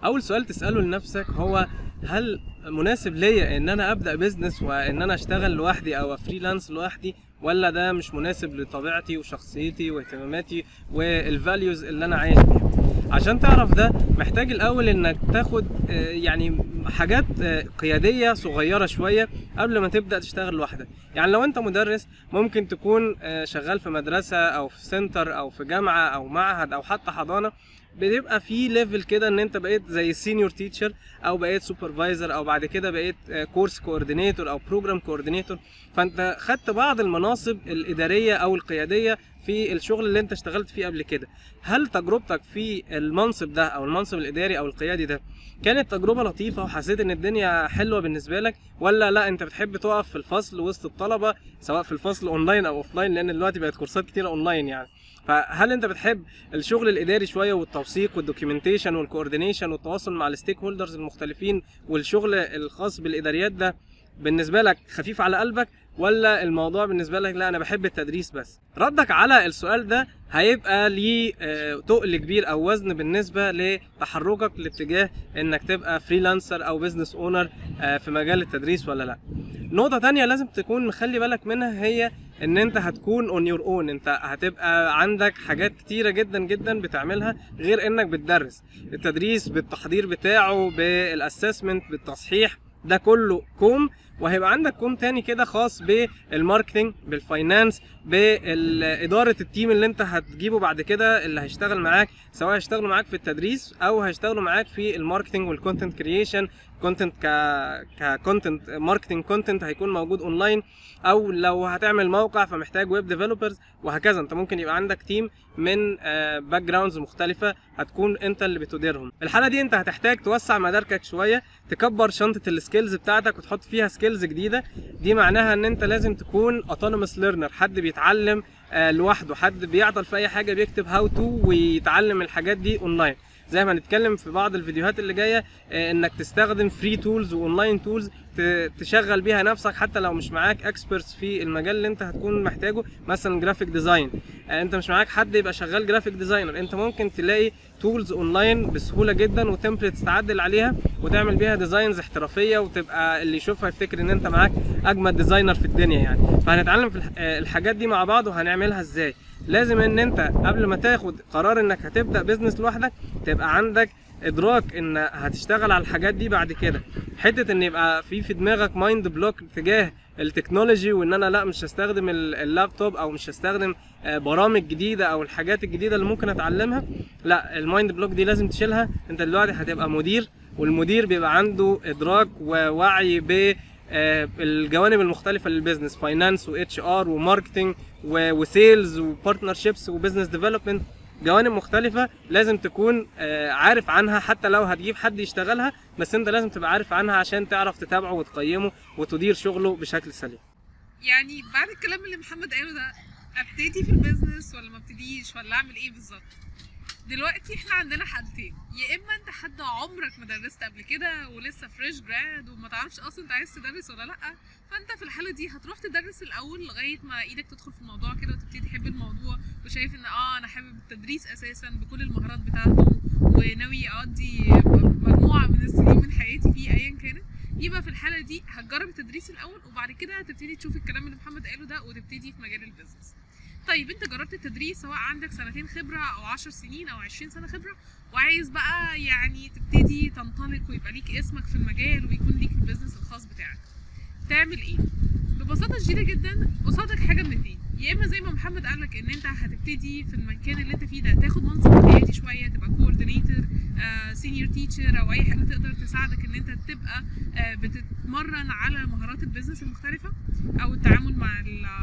اول سؤال تساله لنفسك هو هل مناسب ليا ان انا ابدا بزنس وان انا اشتغل لوحدي او فريلانس لوحدي ولا ده مش مناسب لطبيعتي وشخصيتي واهتماماتي والفاليوز اللي انا عايش بيها عشان تعرف ده محتاج الاول انك تاخد آه، يعني حاجات آه، قياديه صغيره شويه قبل ما تبدا تشتغل لوحدك يعني لو انت مدرس ممكن تكون آه، شغال في مدرسه او في سنتر او في جامعه او معهد او حتى حضانه بيبقى في ليفل كده ان انت بقيت زي سينيور تيتشر او بقيت سوبرفايزر او بعد كده بقيت كورس كوردينيتور او بروجرام كوردينيتور فانت خدت بعض المناصب الاداريه او القياديه في الشغل اللي انت اشتغلت فيه قبل كده هل تجربتك في المنصب ده او المنصب الاداري او القيادي ده كانت تجربه لطيفه وحسيت ان الدنيا حلوه بالنسبه لك ولا لا انت بتحب تقف في الفصل وسط الطلبه سواء في الفصل اونلاين او اوفلاين لان دلوقتي بقت كورسات كتيره اونلاين يعني فهل انت بتحب الشغل الاداري شويه والتوثيق والدوكيومنتيشن والكوردينيشن والتواصل مع الستيك هولدرز المختلفين والشغل الخاص بالاداريات ده بالنسبه لك خفيف على قلبك ولا الموضوع بالنسبه لك لا انا بحب التدريس بس ردك على السؤال ده هيبقى ليه آه، تقل كبير او وزن بالنسبه لتحركك لاتجاه انك تبقى فريلانسر او بزنس اونر في مجال التدريس ولا لا نقطه تانية لازم تكون مخلي بالك منها هي ان انت هتكون اون يور اون انت هتبقى عندك حاجات كتيره جدا جدا بتعملها غير انك بتدرس التدريس بالتحضير بتاعه بالاسسمنت بالتصحيح ده كله كوم وهيبقى عندك كوم تاني كده خاص بالماركتنج بالفاينانس بإدارة التيم اللي انت هتجيبه بعد كده اللي هيشتغل معاك سواء هيشتغلوا معاك في التدريس او هيشتغلوا معاك في الماركتنج والكونتنت كرييشن كونتنت ك ككونتنت ماركتنج كونتنت هيكون موجود اونلاين او لو هتعمل موقع فمحتاج ويب ديفلوبرز وهكذا انت ممكن يبقى عندك تيم من باك جراوندز مختلفه هتكون انت اللي بتديرهم الحاله دي انت هتحتاج توسع مداركك شويه تكبر شنطه السكيلز بتاعتك وتحط فيها سكيلز جديده دي معناها ان انت لازم تكون اوتونوموس ليرنر حد بيتعلم آه، لوحده حد بيعطل في اي حاجه بيكتب هاو تو ويتعلم الحاجات دي اونلاين زي ما هنتكلم في بعض الفيديوهات اللي جايه آه، انك تستخدم فري تولز واونلاين تولز تشغل بيها نفسك حتى لو مش معاك اكسبرتس في المجال اللي انت هتكون محتاجه مثلا جرافيك ديزاين انت مش معاك حد يبقى شغال جرافيك ديزاينر انت ممكن تلاقي تولز اونلاين بسهوله جدا وتمبلتس تعدل عليها وتعمل بيها ديزاينز احترافيه وتبقى اللي يشوفها يفتكر ان انت معاك اجمد ديزاينر في الدنيا يعني فهنتعلم في الح- آه، الحاجات دي مع بعض وهنعملها ازاي لازم ان انت قبل ما تاخد قرار انك هتبدا بزنس لوحدك تبقى عندك ادراك ان هتشتغل على الحاجات دي بعد كده حته ان يبقى في في دماغك مايند بلوك تجاه التكنولوجي وان انا لا مش هستخدم ال- اللابتوب او مش هستخدم آه، برامج جديده او الحاجات الجديده اللي ممكن اتعلمها لا المايند بلوك دي لازم تشيلها انت دلوقتي هتبقى مدير والمدير بيبقى عنده ادراك ووعي ب آه، الجوانب المختلفه للبيزنس فاينانس واتش ار وماركتنج وسيلز وبارتنرشيبس وبزنس ديفلوبمنت جوانب مختلفة لازم تكون آه، عارف عنها حتى لو هتجيب حد يشتغلها بس انت لازم تبقى عارف عنها عشان تعرف تتابعه وتقيمه وتدير شغله بشكل سليم يعني بعد الكلام اللي محمد قاله ده ابتدي في البيزنس ولا ما ابتديش ولا اعمل ايه بالظبط دلوقتي احنا عندنا حالتين يا اما انت حد عمرك ما درست قبل كده ولسه فريش جراد وما تعرفش اصلا انت عايز تدرس ولا لا فانت في الحاله دي هتروح تدرس الاول لغايه ما ايدك تدخل في الموضوع كده وتبتدي تحب الموضوع وشايف ان اه انا حابب التدريس اساسا بكل المهارات بتاعته وناوي اقضي مجموعه من السنين من حياتي فيه ايا كانت يبقى في الحاله دي هتجرب التدريس الاول وبعد كده هتبتدي تشوف الكلام اللي محمد قاله ده وتبتدي في مجال البيزنس طيب انت جربت التدريس سواء عندك سنتين خبره او عشر سنين او عشرين سنه خبره وعايز بقى يعني تبتدي تنطلق ويبقى ليك اسمك في المجال ويكون ليك البيزنس الخاص بتاعك تعمل ايه ببساطه شديده جدا قصادك حاجه من اتنين يا اما زي ما محمد قال لك ان انت هتبتدي في المكان اللي انت فيه ده تاخد منصب قيادي شويه تبقى كوردينيتور سينيور تيتشر او اي حاجه تقدر تساعدك ان انت تبقى آه، بتتمرن على مهارات البيزنس المختلفه او التعامل مع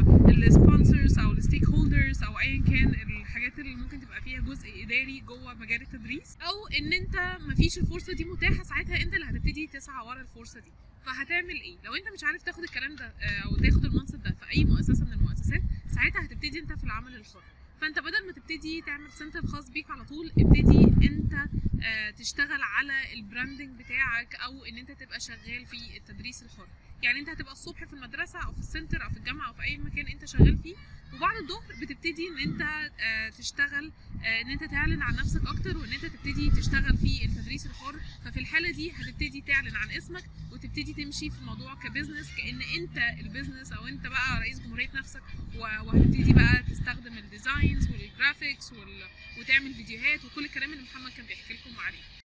السبونسرز او الستيك هولدرز او ايا كان الحاجات اللي ممكن تبقى فيها جزء اداري جوه مجال التدريس او ان انت مفيش الفرصه دي متاحه ساعتها انت اللي هتبتدي تسعى ورا الفرصه دي فهتعمل ايه لو انت مش عارف تاخد الكلام ده آه، او تاخد المنصب ده في اي مؤسسه من المؤسسات ساعتها هتبتدي انت في العمل الحر فانت بدل ما تبتدي تعمل سنتر خاص بيك على طول ابتدي انت آه، تشتغل على البراندنج بتاعك او ان انت تبقى شغال في التدريس الحر يعني انت هتبقى الصبح في المدرسه او في السنتر او في الجامعه او في اي مكان انت شغال فيه وبعد الظهر بتبتدي ان انت آه، تشتغل آه، ان انت تعلن عن نفسك اكتر وان انت تبتدي تشتغل في التدريس الحر الحاله دي هتبتدي تعلن عن اسمك وتبتدي تمشي في الموضوع كبزنس كان انت البيزنس او انت بقى رئيس جمهوريه نفسك و- وهتبتدي بقى تستخدم الديزاينز والجرافيكس وال... وتعمل فيديوهات وكل الكلام اللي محمد كان بيحكي لكم عليه